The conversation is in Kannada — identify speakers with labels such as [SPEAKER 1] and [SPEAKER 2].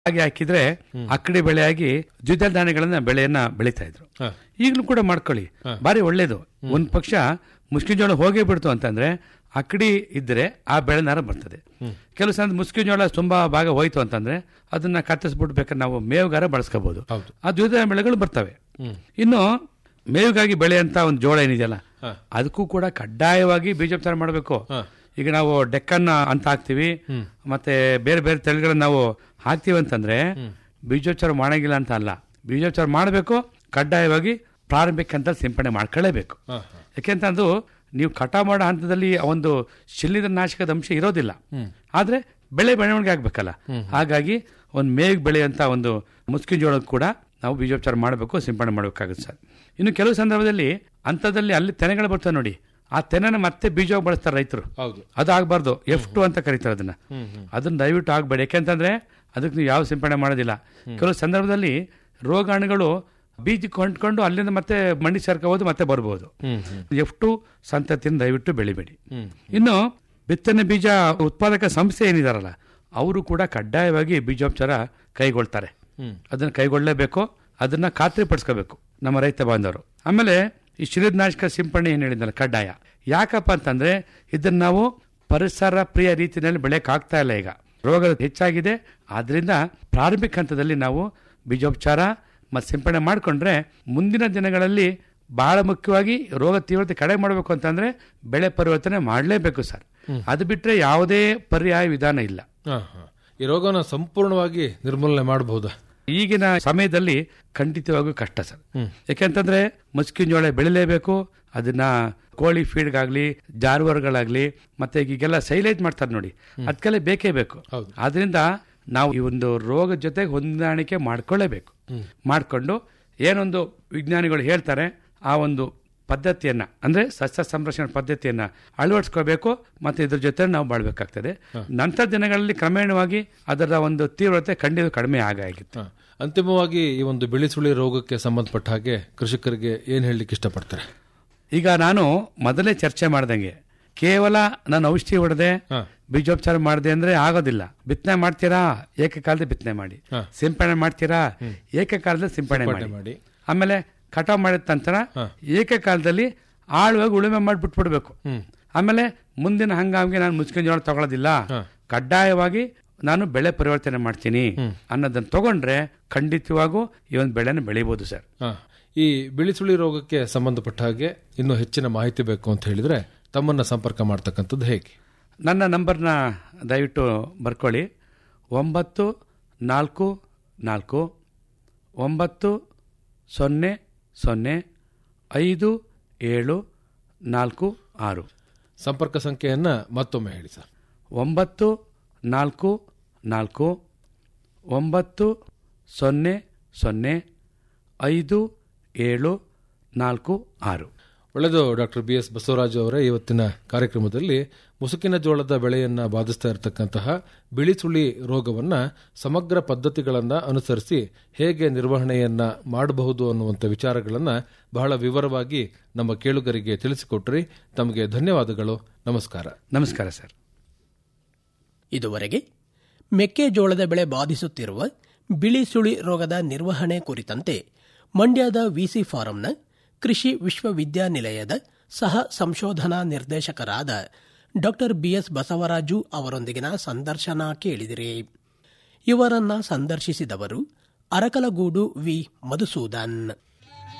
[SPEAKER 1] ಹಾಗೆ ಹಾಕಿದ್ರೆ ಅಕ್ಕಡಿ ಬೆಳೆಯಾಗಿ ದ್ವಿದಳ ಧಾನ್ಯಗಳನ್ನ ಬೆಳೆಯನ್ನ ಬೆಳೀತಾ ಇದ್ರು
[SPEAKER 2] ಹ.
[SPEAKER 1] ಈಗಲೂ ಕೂಡ ಮಾಡ್ಕೊಳ್ಳಿ ಬಾರಿ ಒಳ್ಳೇದು ಒಂದ್ ಪಕ್ಷ ಮುಸ್ಕಿನ ಜೋಳ ಹೋಗೇ ಬಿಡ್ತು ಅಂತಂದ್ರೆ ಅಕ್ಕಡಿ ಇದ್ರೆ ಆ ಬೆಳೆನಾರ ಬರ್ತದೆ ಕೆಲವು ಸಲ ಮುಸ್ಕಿನ ಜೋಳ ತುಂಬಾ ಭಾಗ ಹೋಯ್ತು ಅಂತಂದ್ರೆ ಅದನ್ನ ಕತ್ತರಿಸ್ಬಿಟ್ಟು ಬೇಕಾದ್ರೆ ನಾವು ಮೇವುಗಾರ ಬಳಸ್ಕೋಬಹುದು
[SPEAKER 2] ಹೌದು.
[SPEAKER 1] ಆ ದ್ವಿದಳ ಬೆಳೆಗಳು ಬರ್ತವೆ ಇನ್ನು ಮೇವಿಗಾಗಿ ಬೆಳೆಯಂತ ಒಂದು ಜೋಳ ಏನಿದೆಯಲ್ಲ
[SPEAKER 2] ಹ.
[SPEAKER 1] ಅದಕ್ಕೂ ಕೂಡ ಕಡ್ಡಾಯವಾಗಿ ಬೀಜೋಪಚಾರ ಮಾಡಬೇಕು
[SPEAKER 2] ಹ.
[SPEAKER 1] ಈಗ ನಾವು ಡೆಕ್ಕನ್ ಅಂತ ಹಾಕ್ತಿವಿ ಮತ್ತೆ ಬೇರೆ ಬೇರೆ ತಳಿಗಳನ್ನ ನಾವು ಹಾಕ್ತಿವಿ ಅಂತಂದ್ರೆ ಬೀಜೋಪಚಾರ ಮಾಡಂಗಿಲ್ಲ ಅಂತ ಅಲ್ಲ ಬೀಜೋಪಚಾರ ಮಾಡಬೇಕು ಕಡ್ಡಾಯವಾಗಿ ಪ್ರಾರಂಭಿಕ ಹಂತ ಸಿಂಪಡಣೆ ಮಾಡ್ಕೊಳ್ಳೇಬೇಕು
[SPEAKER 2] ಹ,
[SPEAKER 1] ಯಾಕೆಂತ ಅದು ನೀವು ಕಟ ಮಾಡೋ ಹಂತದಲ್ಲಿ ಆ ಒಂದು ಶಿಲ್ಲಿದ ನಾಶಕದ ಅಂಶ ಇರೋದಿಲ್ಲ ಆದ್ರೆ ಬೆಳೆ ಬೆಳವಣಿಗೆ ಆಗ್ಬೇಕಲ್ಲ ಹಾಗಾಗಿ ಒಂದು ಮೇಗ್ ಬೆಳೆಯಂತ ಒಂದು ಮುಸ್ಕಿನ ಜೋಳ ಕೂಡ ನಾವು ಬೀಜೋಪಚಾರ ಮಾಡಬೇಕು ಸಿಂಪಡಣೆ ಮಾಡಬೇಕಾಗುತ್ತೆ ಸರ್ ಇನ್ನು ಕೆಲವು ಸಂದರ್ಭದಲ್ಲಿ ಹಂತದಲ್ಲಿ ಅಲ್ಲಿ ತೆನೆಗಳು ಬರ್ತವೆ ನೋಡಿ ಆ ತೆನೆನ ಮತ್ತೆ ಬೀಜ ಬಳಸ್ತಾರೆ ರೈತರು
[SPEAKER 2] ಹೌದು
[SPEAKER 1] ಅದು ಆಗ್ಬಾರ್ದು ಎಫ್ ಟು ಅಂತ ಕರೀತಾರೆ ಅದನ್ನ ಅದನ್ನ ದಯವಿಟ್ಟು ಆಗ್ಬೇಡಿ ಯಾಕೆಂತಂದ್ರೆ ಅದಕ್ಕೆ ನೀವು ಯಾವ ಸಿಂಪಡಣೆ ಮಾಡೋದಿಲ್ಲ ಕೆಲವು ಸಂದರ್ಭದಲ್ಲಿ ರೋಗಾಣುಗಳು ಬೀಜಕ್ಕೆ ಹೊಂಟ್ಕೊಂಡು ಅಲ್ಲಿಂದ ಮತ್ತೆ ಮಣ್ಣಿ ಸೇರ್ಕೋಬಹುದು ಮತ್ತೆ ಬರ್ಬೋದು ಎಫ್ ಟು ಸಂತತಿಯನ್ನು ದಯವಿಟ್ಟು ಬೆಳಿಬೇಡಿ ಇನ್ನು ಬಿತ್ತನೆ ಬೀಜ ಉತ್ಪಾದಕ ಸಂಸ್ಥೆ ಏನಿದಾರಲ್ಲ ಅವರು ಕೂಡ ಕಡ್ಡಾಯವಾಗಿ ಬೀಜೋಪಚಾರ ಕೈಗೊಳ್ತಾರೆ ಅದನ್ನ ಕೈಗೊಳ್ಳಲೇಬೇಕು ಅದನ್ನ ಖಾತ್ರಿಪಡಿಸ್ಕೋಬೇಕು ನಮ್ಮ ರೈತ ಬಾಂಧವರು ಆಮೇಲೆ ಈ ಶಿಲೀನಾಶಕ ಸಿಂಪಡಣೆ ಏನು ಹೇಳಿದ್ನಲ್ಲ ಕಡ್ಡಾಯ ಯಾಕಪ್ಪ ಅಂತಂದ್ರೆ ಇದನ್ನ ನಾವು ಪರಿಸರ ಪ್ರಿಯ ರೀತಿಯಲ್ಲಿ ಬೆಳೆಯಕ್ ಆಗ್ತಾ ಇಲ್ಲ ಈಗ ರೋಗ ಹೆಚ್ಚಾಗಿದೆ ಆದ್ರಿಂದ ಪ್ರಾರಂಭಿಕ ಹಂತದಲ್ಲಿ ನಾವು ಬೀಜೋಪಚಾರ ಮತ್ತು ಸಿಂಪಡಣೆ ಮಾಡಿಕೊಂಡ್ರೆ ಮುಂದಿನ ದಿನಗಳಲ್ಲಿ ಬಹಳ ಮುಖ್ಯವಾಗಿ ರೋಗ ತೀವ್ರತೆ ಕಡಿಮೆ ಮಾಡಬೇಕು ಅಂತಂದ್ರೆ ಬೆಳೆ ಪರಿವರ್ತನೆ ಮಾಡಲೇಬೇಕು ಸರ್ ಅದು ಬಿಟ್ರೆ ಯಾವುದೇ ಪರ್ಯಾಯ ವಿಧಾನ ಇಲ್ಲ
[SPEAKER 2] ಹ, ಹ. ಈ ರೋಗನ ಸಂಪೂರ್ಣವಾಗಿ ನಿರ್ಮೂಲನೆ ಮಾಡಬಹುದಾ
[SPEAKER 1] ಈಗಿನ ಸಮಯದಲ್ಲಿ ಖಂಡಿತವಾಗೂ ಕಷ್ಟ ಸರ್ ಯಾಕೆಂತಂದ್ರೆ ಮುಸ್ಕಿನ ಜೋಳ ಬೆಳಿಲೇಬೇಕು ಅದನ್ನ ಕೋಳಿ ಫೀಡ್ಗಾಗ್ಲಿ ಜಾನುವಾರುಗಳಾಗ್ಲಿ ಮತ್ತೆ ಈಗೆಲ್ಲ ಸೈಲೇಜ್ ಮಾಡ್ತಾರೆ ನೋಡಿ ಅದಕ್ಕೆಲ್ಲ ಬೇಕೇ ಬೇಕು
[SPEAKER 2] ಹೌದು.
[SPEAKER 1] ಆದ್ರಿಂದ ನಾವು ಈ ಒಂದು ರೋಗದ ಜೊತೆ ಹೊಂದಾಣಿಕೆ ಮಾಡ್ಕೊಳ್ಳೇಬೇಕು ಮಾಡ್ಕೊಂಡು ಏನೊಂದು ವಿಜ್ಞಾನಿಗಳು ಹೇಳ್ತಾರೆ ಆ ಒಂದು ಪದ್ಧತಿಯನ್ನ ಅಂದ್ರೆ ಸಸ್ಯ ಸಂರಕ್ಷಣೆ ಪದ್ಧತಿಯನ್ನ ಅಳವಡಿಸ್ಕೋಬೇಕು ಮತ್ತೆ ಇದ್ರ ಜೊತೆ ನಾವು ಬಾಳ್ಬೇಕಾಗ್ತದೆ ನಂತರ ದಿನಗಳಲ್ಲಿ ಕ್ರಮೇಣವಾಗಿ ಅದರ ಒಂದು ತೀವ್ರತೆ ಖಂಡಿತ ಕಡಿಮೆ ಆಗಾಗಿತ್ತು
[SPEAKER 2] ಹ. ಅಂತಿಮವಾಗಿ ಈ ಒಂದು ಬಿಳಿ ಸುಳಿ ರೋಗಕ್ಕೆ ಸಂಬಂಧಪಟ್ಟ ಹಾಗೆ ಕೃಷಿಕರಿಗೆ ಏನ್ ಹೇಳಲಿಕ್ಕೆ ಇಷ್ಟಪಡ್ತಾರೆ
[SPEAKER 1] ಈಗ ನಾನು ಮೊದಲೇ ಚರ್ಚೆ ಮಾಡ್ದಂಗೆ ಕೇವಲ ನಾನು ಔಷಧಿ ಹೊಡೆದೆ
[SPEAKER 2] ಹ.
[SPEAKER 1] ಬೀಜೋಪಚಾರ ಮಾಡಿದೆ ಅಂದ್ರೆ ಆಗೋದಿಲ್ಲ ಬಿತ್ತನೆ ಮಾಡ್ತೀರಾ ಏಕಕಾಲದಲ್ಲಿ ಬಿತ್ತನೆ ಮಾಡಿ
[SPEAKER 2] ಹ.
[SPEAKER 1] ಸಿಂಪಡಣೆ ಮಾಡ್ತೀರಾ ಏಕಕಾಲದಲ್ಲಿ ಸಿಂಪಡಣೆ
[SPEAKER 2] ಸಿಂಪಡಣೆ
[SPEAKER 1] ಮಾಡಿ
[SPEAKER 2] ಮಾಡಿ.
[SPEAKER 1] ಆಮೇಲೆ ಕಟಾವ್ ಮಾಡಿದ ನಂತರ
[SPEAKER 2] ಹ.
[SPEAKER 1] ಏಕಕಾಲದಲ್ಲಿ ಆಳುವಾಗಿ ಉಳುಮೆ ಮಾಡಿ ಬಿಟ್ಬಿಡ್ಬೇಕು ಆಮೇಲೆ ಮುಂದಿನ ಹಂಗಾಮಿಗೆ ನಾನು ಮುಚ್ಕಿನ ಜೋಳ ತಗೊಳ್ಳೋದಿಲ್ಲ
[SPEAKER 2] ಹ.
[SPEAKER 1] ಕಡ್ಡಾಯವಾಗಿ ನಾನು ಬೆಳೆ ಪರಿವರ್ತನೆ ಮಾಡ್ತೀನಿ ಅನ್ನೋದನ್ನ ತಗೊಂಡ್ರೆ ಖಂಡಿತವಾಗೂ ಈ ಒಂದು ಬೆಳೆನ ಬೆಳಿಬಹುದು ಸರ್
[SPEAKER 2] ಹ. ಈ ಬಿಳಿ ಸುಳಿ ರೋಗಕ್ಕೆ ಸಂಬಂಧಪಟ್ಟ ಹಾಗೆ ಇನ್ನೂ ಹೆಚ್ಚಿನ ಮಾಹಿತಿ ಬೇಕು ಅಂತ ಹೇಳಿದ್ರೆ ತಮ್ಮನ್ನ ಸಂಪರ್ಕ ಮಾಡ್ತಕ್ಕಂಥದ್ದು ಹೇಗೆ
[SPEAKER 1] ನನ್ನ ನಂಬರ್ನ ದಯವಿಟ್ಟು ಬರ್ಕೊಳ್ಳಿ ಒಂಬತ್ತು ನಾಲ್ಕು ನಾಲ್ಕು ಒಂಬತ್ತು ಸೊನ್ನೆ ಸೊನ್ನೆ ಐದು ಏಳು ನಾಲ್ಕು ಆರು
[SPEAKER 2] ಸಂಪರ್ಕ ಸಂಖ್ಯೆಯನ್ನ ಮತ್ತೊಮ್ಮೆ ಹೇಳಿ ಸರ್
[SPEAKER 1] ಒಂಬತ್ತು ನಾಲ್ಕು ನಾಲ್ಕು ಒಂಬತ್ತು ಸೊನ್ನೆ ಸೊನ್ನೆ ಐದು ಏಳು ನಾಲ್ಕು ಆರು
[SPEAKER 2] ಒಳ್ಳೆಯದು ಡಾಕ್ಟರ್ ಬಿ ಎಸ್ ಬಸವರಾಜು ಅವರೇ ಇವತ್ತಿನ ಕಾರ್ಯಕ್ರಮದಲ್ಲಿ ಮುಸುಕಿನ ಜೋಳದ ಬೆಳೆಯನ್ನ ಬಾಧಿಸ್ತಾ ಇರತಕ್ಕಂತಹ ಬಿಳಿ ಸುಳಿ ರೋಗವನ್ನ ಸಮಗ್ರ ಪದ್ಧತಿಗಳನ್ನ ಅನುಸರಿಸಿ ಹೇಗೆ ನಿರ್ವಹಣೆಯನ್ನ ಮಾಡಬಹುದು ಅನ್ನುವಂಥ ವಿಚಾರಗಳನ್ನ ಬಹಳ ವಿವರವಾಗಿ ನಮ್ಮ ಕೇಳುಗರಿಗೆ ತಿಳಿಸಿಕೊಟ್ರಿ ತಮಗೆ ಧನ್ಯವಾದಗಳು ನಮಸ್ಕಾರ
[SPEAKER 1] ನಮಸ್ಕಾರ ಸರ್
[SPEAKER 3] ಇದುವರೆಗೆ ಮೆಕ್ಕೆಜೋಳದ ಬೆಳೆ ಬಾಧಿಸುತ್ತಿರುವ ಬಿಳಿ ಸುಳಿ ರೋಗದ ನಿರ್ವಹಣೆ ಕುರಿತಂತೆ ಮಂಡ್ಯದ ವಿಸಿ ಫಾರಂನ ಕೃಷಿ ವಿಶ್ವವಿದ್ಯಾನಿಲಯದ ಸಹ ಸಂಶೋಧನಾ ನಿರ್ದೇಶಕರಾದ ಡಾಕ್ಟರ್ ಬಿಎಸ್ ಬಸವರಾಜು ಅವರೊಂದಿಗಿನ ಸಂದರ್ಶನ ಕೇಳಿದಿರಿ ಇವರನ್ನ ಸಂದರ್ಶಿಸಿದವರು ಅರಕಲಗೂಡು ವಿ ಮಧುಸೂದನ್